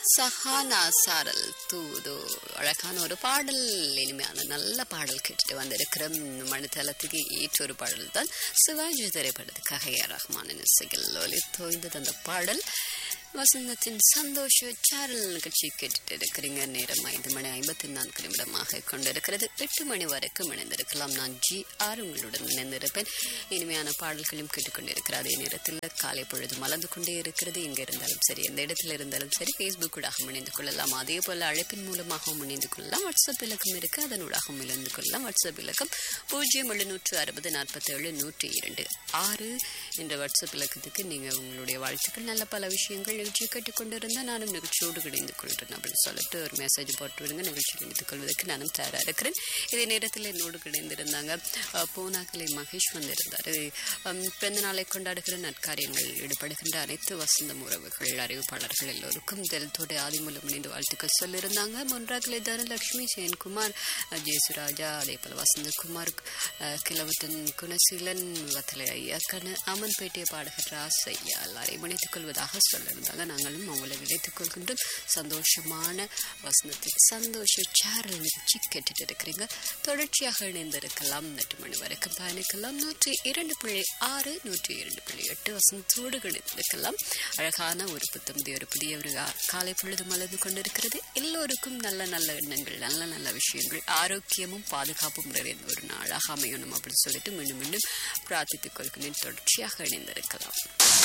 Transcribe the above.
சஹானா சாரல் தூது அழகான ஒரு பாடல் இனிமையான நல்ல பாடல் கேட்டுட்டு வந்திருக்கிறோம் மணித்தளத்துக்கு ஏற்ற ஒரு பாடல் தான் சிவாஜி திரைப்படத்துக்காக ஏ ரஹ்மானின் இசையில் ஒலித்தோய்ந்தது அந்த பாடல் வசந்தத்தின் சந்தோஷ சாரல் நிகழ்ச்சி கேட்டுட்டு இருக்கிறீங்க நேரம் ஐந்து மணி ஐம்பத்தி நான்கு நிமிடமாக கொண்டிருக்கிறது எட்டு மணி வரைக்கும் இணைந்திருக்கலாம் நான் ஜி ஆர் உங்களுடன் இணைந்திருப்பேன் இனிமையான பாடல்களும் கேட்டுக்கொண்டிருக்கிற அதே நேரத்தில் காலை பொழுது மலர்ந்து கொண்டே இருக்கிறது எங்க இருந்தாலும் சரி எந்த இடத்துல இருந்தாலும் சரி ஃபேஸ்புக் ஊடாக இணைந்து கொள்ளலாம் அதே போல அழைப்பின் மூலமாகவும் இணைந்து கொள்ளலாம் வாட்ஸ்அப் இலக்கம் இருக்கு அதனூடாகவும் இணைந்து கொள்ளலாம் வாட்ஸ்அப் இலக்கம் பூஜ்ஜியம் எழுநூற்று அறுபது நாற்பத்தேழு நூற்றி இரண்டு ஆறு என்ற வாட்ஸ்அப் இலக்கத்துக்கு நீங்க உங்களுடைய வாழ்த்துக்கள் நல்ல பல விஷயங்கள் நிகழ்ச்சியை கேட்டுக்கொண்டிருந்தால் நானும் நிகழ்ச்சியோடு இணைந்து கொள்கிறேன் அப்படின்னு சொல்லிட்டு ஒரு மெசேஜ் போட்டு விடுங்க நிகழ்ச்சியில் இணைந்து கொள்வதற்கு நானும் தயாராக இருக்கிறேன் இதே நேரத்தில் என்னோடு இணைந்திருந்தாங்க அஹ், பூனாக்கலை மகேஷ் வந்திருந்தார் அம், பிறந்த நாளை கொண்டாடுகிற நற்காரியங்கள் ஈடுபடுகின்ற அனைத்து வசந்தம் உறவுகள் அறிவிப்பாளர்கள் எல்லோருக்கும் தெல்தோட ஆதிமூலம் இணைந்து வாழ்த்துக்கள் சொல்லியிருந்தாங்க மொன்றாக்கலை தனலட்சுமி சேன்குமார் அஹ், ஜேசுராஜா அதே போல் வசந்தகுமார் அஹ், கிழவட்டன் குணசீலன் வத்தலை ஐயா கண்ணு அம்மன்பேட்டை பாடகர் ராஸ் ஐயா எல்லாரையும் இணைத்துக் கொள்வதாக சொல்லியிருந்தாங்க நாங்களும் அவங்களை இணைத்துக் கொள்கின்றோம் சந்தோஷமான வசந்தத்தின் சந்தோஷ சேரல் நிகழ்ச்சி கேட்டுட்டு இருக்கிறீங்க தொடர்ச்சியாக இணைந்திருக்கலாம் எட்டு மணி வரைக்கும் பயணிக்கலாம் நூற்றி இரண்டு புள்ளி ஆறு நூற்றி இரண்டு புள்ளி எட்டு வசந்தத்தோடு இணைந்திருக்கலாம் அழகான ஒரு புத்தமுதிய ஒரு புதிய ஒரு ஆ- காலை பொழுது மலர்ந்து கொண்டிருக்கிறது எல்லோருக்கும் நல்ல நல்ல எண்ணங்கள் நல்ல நல்ல விஷயங்கள் ஆரோக்கியமும் பாதுகாப்பும் நிறைந்த ஒரு நாளாக அமையணும் அப்படின்னு சொல்லிட்டு மீண்டும் மீண்டும் பிரார்த்தித்துக் கொள்கிறேன் தொடர்ச்சியாக இணைந்திருக்கலாம்